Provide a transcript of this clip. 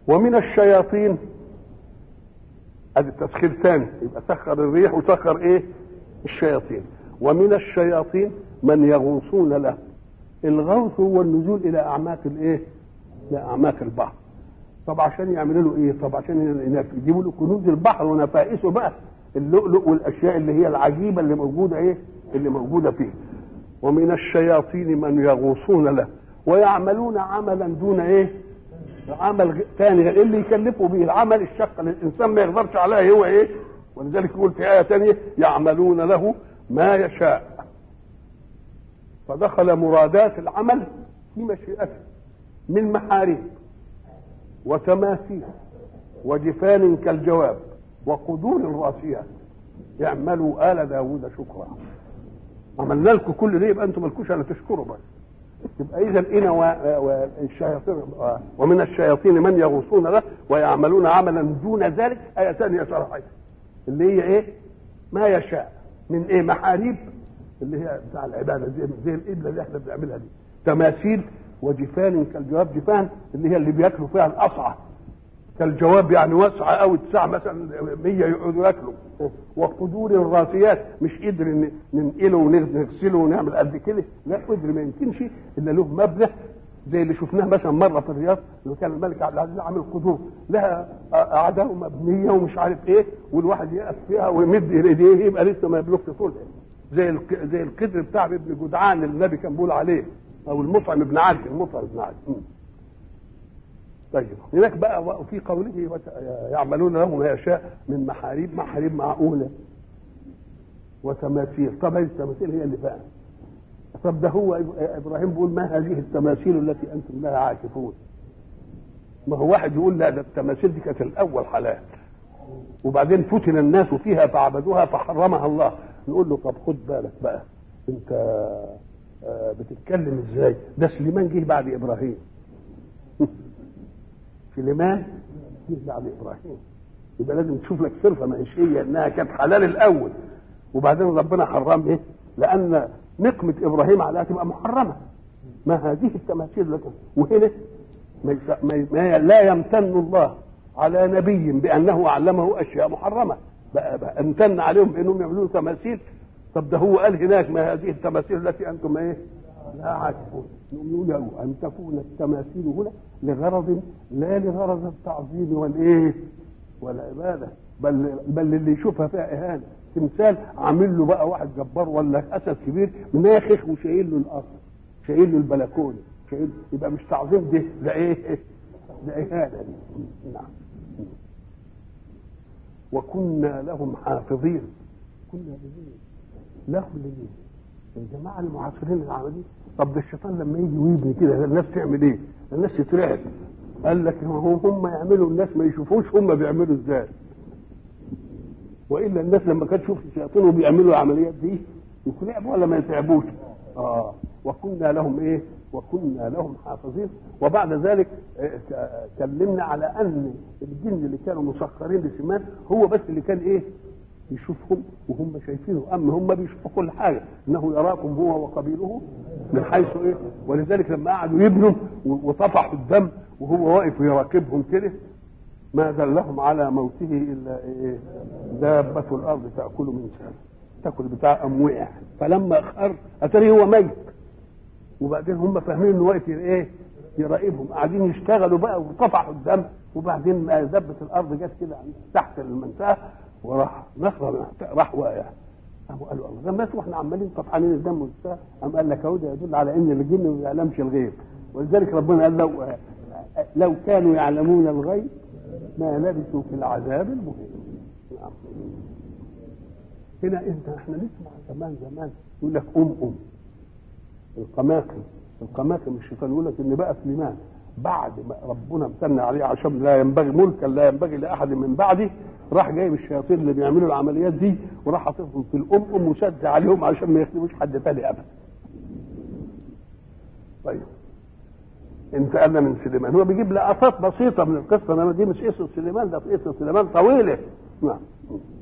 ومن الشياطين ادي تسخير ثاني يبقى سخر الريح وسخر ايه الشياطين ومن الشياطين من يغوصون له الغوص هو النزول الى اعماق الايه الى اعماق البحر طب عشان يعملوا له ايه طب عشان يجيبوا له كنوز البحر ونفائسه بقى اللؤلؤ والاشياء اللي هي العجيبه اللي موجوده ايه اللي موجوده فيه ومن الشياطين من يغوصون له ويعملون عملا دون ايه عمل ثاني غير اللي يكلفوا به العمل الشق اللي الانسان ما يقدرش عليه هو ايه ولذلك يقول في ايه ثانيه يعملون له ما يشاء فدخل مرادات العمل في مشيئته من محاريب وتماثيل وجفان كالجواب وقدور الراسيات يعملوا آل داود شكرا عملنا لكم كل ده يبقى انتم مالكوش الا تشكروا بس يبقى اذا انا والشياطين ومن الشياطين من يغوصون له ويعملون عملا دون ذلك ايه ثانيه شرحيه اللي هي ايه؟ ما يشاء من ايه؟ محاريب اللي هي بتاع العباده زي زي القبله اللي احنا بنعملها دي تماثيل وجفان كالجواب جفان اللي هي اللي بياكلوا فيها القصعه كالجواب يعني واسعه قوي تسع مثلا 100 يقعدوا ياكلوا وقدور الراسيات مش قدر ننقله ونغسله ونعمل قد كده لا قدر ما يمكنش الا له مبنى زي اللي شفناه مثلا مره في الرياض اللي كان الملك عبد العزيز عامل قدور لها اعداء مبنيه ومش عارف ايه والواحد يقف فيها ويمد ايديه يبقى لسه ما يبلغش طول زي زي القدر بتاع ابن جدعان اللي النبي كان بيقول عليه او المطعم ابن عدي المطعم ابن عدي طيب هناك بقى في قوله يعملون له ما يشاء من محاريب محاريب معقوله وتماثيل طب هذه التماثيل هي اللي فعلا طب ده هو ابراهيم بيقول ما هذه التماثيل التي انتم لها عاكفون ما هو واحد يقول لا ده التماثيل دي كانت الاول حلال وبعدين فتن الناس فيها فعبدوها فحرمها الله نقول له طب خد بالك بقى انت بتتكلم ازاي ده سليمان جه بعد ابراهيم سليمان جه بعد ابراهيم يبقى لازم تشوف لك صرفه معيشيه انها كانت حلال الاول وبعدين ربنا حرم ايه؟ لان نقمه ابراهيم عليها تبقى محرمه ما هذه التماثيل لكم وهنا ما, ما, ما لا يمتن الله على نبي بانه علمه اشياء محرمه بقى, بقى امتن عليهم بانهم يعملون تماثيل طب ده هو قال هناك ما هذه التماثيل التي انتم ايه؟ لا عاكفون نقول له ان تكون التماثيل هنا لغرض لا لغرض التعظيم والايه؟ والعباده بل بل اللي يشوفها فيها اهانه تمثال عامل له بقى واحد جبار ولا اسد كبير مناخخ وشايل له الارض شايل له البلكونه شايل يبقى مش تعظيم ده ده ايه؟ ده اهانه دي نعم وكنا لهم حافظين كنا لمين؟ لهم لمين؟ الجماعه المعاصرين العمليين طب ده الشيطان لما يجي ويبني كده الناس تعمل ايه؟ الناس تترعب قال لك هم يعملوا الناس ما يشوفوش هم بيعملوا ازاي والا الناس لما كانت تشوف الشياطين وبيعملوا العمليات دي يترعبوا ولا ما يترعبوش اه وكنا لهم ايه وكنا لهم حافظين وبعد ذلك كلمنا على ان الجن اللي كانوا مسخرين لسمان هو بس اللي كان ايه يشوفهم وهم شايفينه اما هم بيشوفوا كل حاجه انه يراكم هو وقبيله من حيث ايه ولذلك لما قعدوا يبنوا وطفحوا الدم وهو واقف يراقبهم كده ما دلهم على موته الا ايه دابه الارض تاكل من سهل تاكل بتاع ام وقع فلما خر اتاري هو ميت وبعدين هم فاهمين انه واقف ايه يراقبهم قاعدين يشتغلوا بقى وطفحوا الدم وبعدين دبه الارض جت كده تحت المنطقه وراح نخرة راح واقع قاموا قالوا الله ده مات واحنا عمالين طفحانين الدم وبتاع قام قال لك اهو ده يدل على ان الجن ما يعلمش الغيب ولذلك ربنا قال لو لو كانوا يعلمون الغيب ما لبثوا في العذاب المهين نعم. هنا انت احنا نسمع زمان زمان يقول لك ام ام القماقم القماقم الشيطان يقول لك ان بقى سليمان بعد ما ربنا امتن عليه عشان لا ينبغي ملكا لا ينبغي لاحد من بعده راح جايب الشياطين اللي بيعملوا العمليات دي وراح حاططهم في الام ام وشد عليهم عشان ما يخدموش حد تاني ابدا. طيب انتقلنا من سليمان هو بيجيب لقطات بسيطه من القصه انما دي مش قصه سليمان ده قصه سليمان طويله نعم